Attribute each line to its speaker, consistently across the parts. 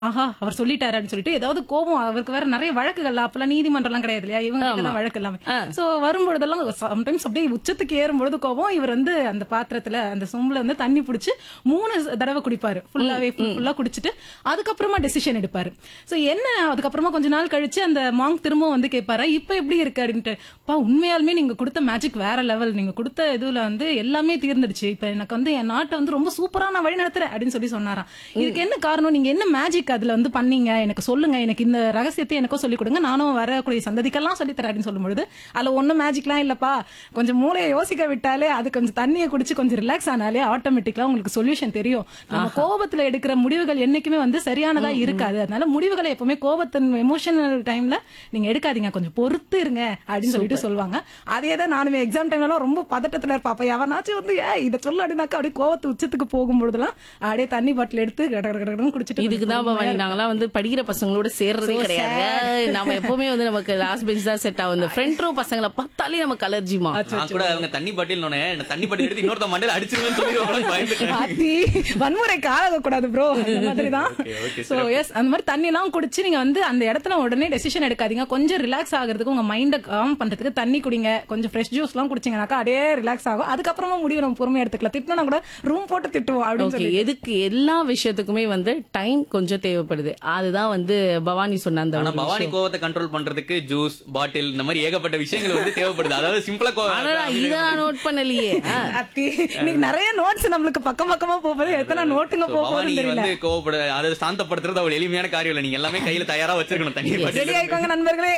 Speaker 1: ஆஹா அவர் சொல்லிட்டாரு அப்படின்னு சொல்லிட்டு ஏதாவது கோபம் அவருக்கு வேற நிறைய வழக்குகள் அப்பெல்லாம் நீதிமன்றம்லாம் கிடையாது இல்லையா இவங்க தான் வழக்கு எல்லாமே சோ வரும்பொழுதெல்லாம் சம்டைம்ஸ் அப்படியே உச்சத்துக்கு ஏறும்பொழுது கோபம் இவர் வந்து அந்த பாத்திரத்துல அந்த சொம்புல வந்து தண்ணி பிடிச்சி மூணு தடவை குடிப்பாரு ஃபுல்லாவே ஃபுல்லா குடிச்சிட்டு அதுக்கப்புறமா டெசிஷன் எடுப்பாரு சோ என்ன அதுக்கப்புறமா கொஞ்ச நாள் கழிச்சு அந்த மாங் திரும்பவும் வந்து கேட்பாரு இப்ப எப்படி இருக்கு அப்படின்ட்டு பா உண்மையாலுமே நீங்க கொடுத்த மேஜிக் வேற லெவல் நீங்க கொடுத்த இதுல வந்து எல்லாமே தீர்ந்துடுச்சு இப்ப எனக்கு வந்து என் நாட்டை வந்து ரொம்ப சூப்பரா நான் வழி நடத்துறேன் அப்படின்னு சொல்லி சொன்னாராம் இதுக்கு என்ன காரணம் நீங்க என்ன மேஜிக் அதுல வந்து பண்ணீங்க எனக்கு சொல்லுங்க எனக்கு இந்த ரகசியத்தை எனக்கும் சொல்லிக் கொடுங்க நானும் வரக்கூடிய சந்ததிக்கெல்லாம் சொல்லி தரேன் அப்படின்னு சொல்லும்பொழுது அதுல ஒண்ணும் மேஜிக்லாம் இல்லப்பா கொஞ்சம் மூளையை யோசிக்க விட்டாலே அது கொஞ்சம் தண்ணியை குடிச்சு கொஞ்சம் ரிலாக்ஸ் ஆனாலே ஆட்டோமேட்டிக்கா உங்களுக்கு சொல்யூஷன் தெரியும் நம்ம கோபத்துல எடுக்கிற முடிவுகள் என்னைக்குமே வந்து சரியானதா இருக்காது அதனால முடிவுகளை எப்பவுமே கோபத்தின் எமோஷனல் டைம்ல நீங்க எடுக்காதீங்க கொஞ்சம் பொறுத்து இருங்க அப்படின்னு சொல்லிட்டு சொல்லுவாங்க அதே தான் நானுமே எக்ஸாம் டைம்ல ரொம்ப பதட்டத்துல இருப்பா அப்ப எவனாச்சும் வந்து ஏ இதை சொல்ல அப்படின்னாக்கா அப்படியே கோவத்து உச்சத்துக்கு போகும்பொழுதுலாம் அப்படியே தண்ணி பாட்டில் எடுத்து கட கட கடன்னு குடிச்சிட்டு
Speaker 2: இதுக்கு தான் பவானி நாங்கெல்லாம் வந்து படிக்கிற பசங்களோட சேர்றதே கிடையாது நம்ம எப்பவுமே வந்து நமக்கு லாஸ்ட் பெஞ்ச் தான் செட் ஆகும் இந்த ஃப்ரண்ட் ரோ பசங்களை பார்த்தாலே நமக்கு அலர்ஜிமா
Speaker 3: நான் கூட அவங்க தண்ணி பாட்டில் தண்ணி பாட்டில் எடுத்து இன்னொருத்த மண்டையில அடிச்சிருவேன்னு சொல்லிடுவாங்க பயந்துட்டேன்
Speaker 1: ஆத்தி, வன்முறைக்கு ஆளாக கூடாது ப்ரோ அந்த மாதிரி தான்
Speaker 3: Okay, okay,
Speaker 1: சோ எஸ் அந்த மாதிரி தண்ணி எல்லாம் குடிச்சு நீங்க வந்து அந்த இடத்துல உடனே டெசிஷன் எடுக்காதீங்க கொஞ்சம் ரிலாக்ஸ் ஆகிறதுக்கு உங்க மைண்ட காம் பண்றதுக்கு தண்ணி குடிங்க கொஞ்சம் ஃப்ரெஷ் ஜூஸ் எல்லாம் குடிச்சீங்கன்னாக்கா அப்படியே ரிலாக்ஸ் ஆகும் அதுக்கப்புறமா முடிவு நம்ம பொறுமையா எடுத்துக்கலாம் திட்டினா கூட ரூம் போட்டு திட்டுவோம் அப்படின்னு
Speaker 2: ஓகே
Speaker 1: சொல்லி
Speaker 2: எதுக்கு எல்லா விஷயத்துக்குமே வந்து டைம் கொஞ்சம் தேவைப்படுது அதுதான் வந்து பவானி சொன்ன அந்த
Speaker 3: ஆனா
Speaker 2: ஒரு
Speaker 3: பவானி
Speaker 2: விஷயம்.
Speaker 3: கோவத்தை கண்ட்ரோல் பண்றதுக்கு ஜூஸ் பாட்டில் இந்த மாதிரி ஏகப்பட்ட விஷயங்கள் வந்து தேவைப்படுது அதாவது சிம்பிளா
Speaker 2: ஆனா இத நான் நோட் பண்ணலையே ஆ.
Speaker 1: அத்தி, இன்னைக்கு நிறைய நோட்ஸ் நம்மளுக்கு பக்கம் பக்கமா போகுது எத்தனை நோட்டுங்க
Speaker 3: So,
Speaker 1: போகுதுன்னு
Speaker 3: பவானி
Speaker 1: தெரியல
Speaker 3: வந்து கோவப்பட அதை சாந்தப்படுத்துறது அவ்வளவு எளிமையான காரியம் இல்ல நீங்க எல்லாமே கையில தயாரா வச்சிருக்கணும் தண்ணி
Speaker 1: ரெடி
Speaker 3: பாட்டில்
Speaker 1: ஆயிக்கோங்க நண்பர்களே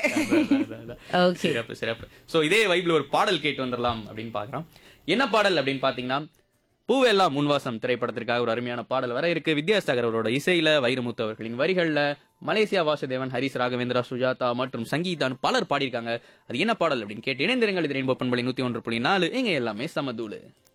Speaker 2: ஓகே
Speaker 3: சிறப்பு சிறப்பு சோ இதே வைப்ல ஒரு பாடல் கேட்டு வந்துடலாம் அப்படின்னு பாக்குறோம் என்ன பாடல் அப்படின்னு பாத்தீங்கன்னா பூவெல்லாம் முன்வாசம் திரைப்படத்திற்காக ஒரு அருமையான பாடல் வர இருக்கு வித்யாசாகர் அவரோட இசையில வைரமுத்து அவர்களின் வரிகள்ல மலேசியா வாசுதேவன் ஹரிஸ் ராகவேந்திரா சுஜாதா மற்றும் சங்கீதான் பலர் பாடியிருக்காங்க அது என்ன பாடல் அப்படின்னு கேட்டு இணைந்திருங்கள் இது ரெயின்போ பண்பலை நூத்தி ஒன்று புள்ளி நாலு எங்க எல்லாமே சமதூளு